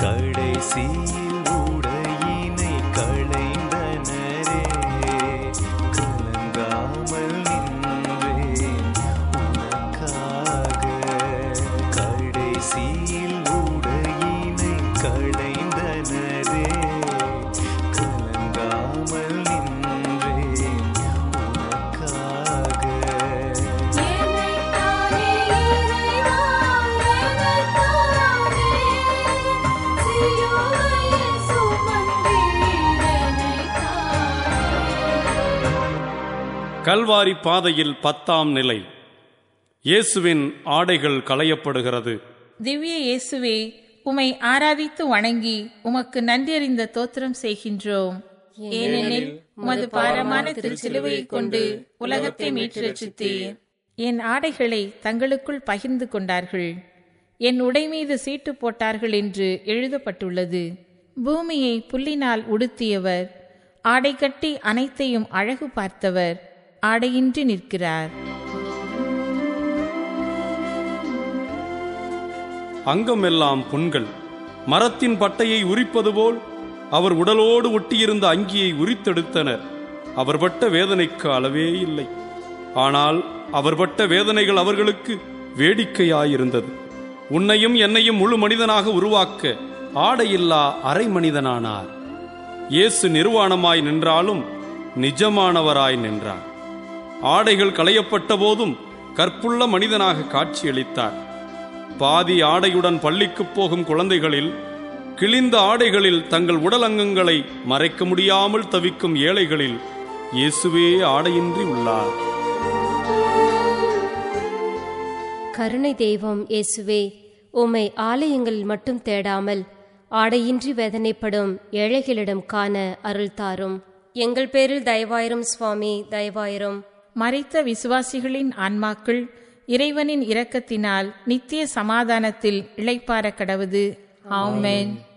கடைசியில் உடையினை களைந்தனரே கலங்காமல் நின்றேன் உனக்காக கடைசியில் உடையினை களைந்தனரே கலங்காமல் நின்றேன் உனக்காக எனக்கானே இறைவா எனக்கானே சிலுவையில் சுமந்தீர் எனக்கானே கல்வாரி பாதையில் பத்தாம் நிலை இயேசுவின் ஆடைகள் களையப்படுகிறது திவ்ய இயேசுவே உமை ஆராதித்து வணங்கி உமக்கு நன்றியறிந்த தோத்திரம் செய்கின்றோம் ஏனெனில் உமது பாரமான திருச்சிலுவையைக் கொண்டு உலகத்தை மீட்டு ரட்சித்தீர் என் ஆடைகளை தங்களுக்குள் பகிர்ந்து கொண்டார்கள் என் உடை மீது சீட்டு போட்டார்கள் என்று எழுதப்பட்டுள்ளது பூமியை புல்லினால் உடுத்தியவர் ஆடை கட்டி அனைத்தையும் அழகு பார்த்தவர் ஆடையின்றி நிற்கிறார் அங்கமெல்லாம் புண்கள் மரத்தின் பட்டையை உரிப்பது போல் அவர் உடலோடு ஒட்டியிருந்த அங்கியை உரித்தெடுத்தனர் அவர் பட்ட வேதனைக்கு அளவே இல்லை ஆனால் அவர் பட்ட வேதனைகள் அவர்களுக்கு வேடிக்கையாயிருந்தது உன்னையும் என்னையும் முழு மனிதனாக உருவாக்க ஆடையில்லா அரை மனிதனானார் இயேசு நிர்வாணமாய் நின்றாலும் நிஜமானவராய் நின்றார் ஆடைகள் களையப்பட்ட போதும் கற்புள்ள மனிதனாக காட்சியளித்தார் பாதி ஆடையுடன் பள்ளிக்குப் போகும் குழந்தைகளில் கிழிந்த ஆடைகளில் தங்கள் உடல் அங்கங்களை மறைக்க முடியாமல் தவிக்கும் ஏழைகளில் இயேசுவே ஆடையின்றி உள்ளார் கருணை தெய்வம் இயேசுவே உம்மை ஆலயங்களில் மட்டும் தேடாமல் ஆடையின்றி வேதனைப்படும் ஏழைகளிடம் காண அருள் தாரும் எங்கள் பேரில் தயவாயிரும் சுவாமி தயவாயிரும் மறைத்த விசுவாசிகளின் ஆன்மாக்கள் இறைவனின் இரக்கத்தினால் நித்திய சமாதானத்தில் இளைப்பார கடவுது ஆமென்